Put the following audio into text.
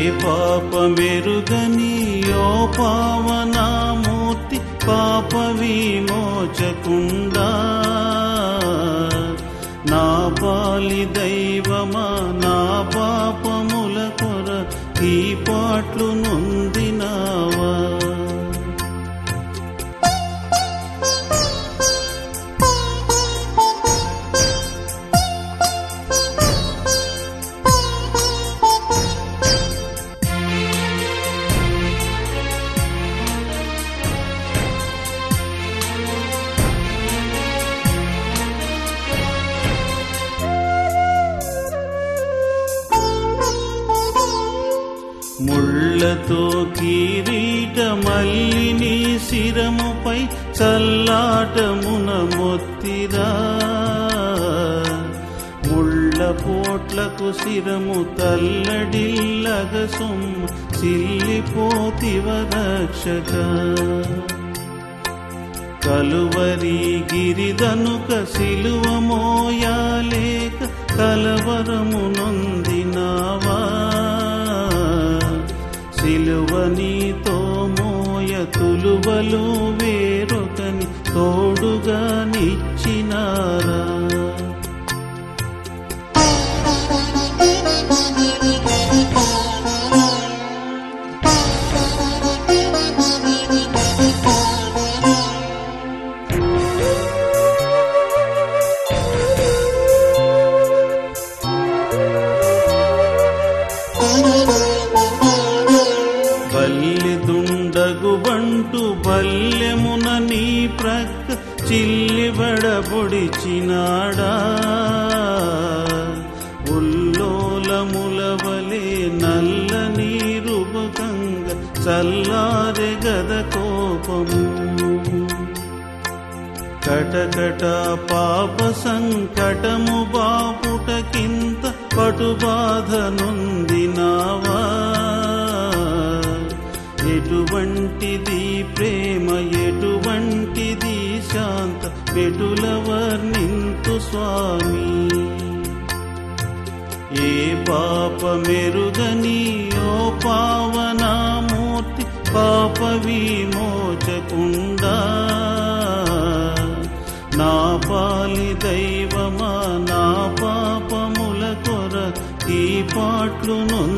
పాపమెరుగని ఓ పావనామూర్తి పాప విమోచకుండా నా పాలి దైవమా నా పాపముల కొర ఈ పాట్లు నొందినావా ముళ్ళతో కిరీట మల్లిని శిరముపై చల్లాటమున మొత్తిరా ముళ్ళ పోట్లకు శిరము తల్లడిల్లగ సొమ్ము సిల్లిపోతివ రక్షక కలువరి గిరిదనుక సిలువ మోయాలేక కలవరము నొందినావా సిలువ నీతో మోయ తులువలు వేరొకని తోడుగా నిచ్చినారా బల్లి దుండగు బంటు బల్లెమున నీ ప్రక్క చిల్లిబడబొడిచినాడా ఉల్లోలములవలే నల్ల నీరుబకంగ చల్లారె గద కోపము కటకట పాప సంకటము బాపుటకింత పటుబాధ నొందినావా ఎటువంటిది ప్రేమ ఎటువంటిది శాంత పెటుల వర్ణింతు స్వామి ఏ పాప మెరుగని ఓ పావనామూర్తి పాప విమోచకుండా నా పాలి దైవమా నా పాపముల కొర ఈ పాట్లు నొందినావా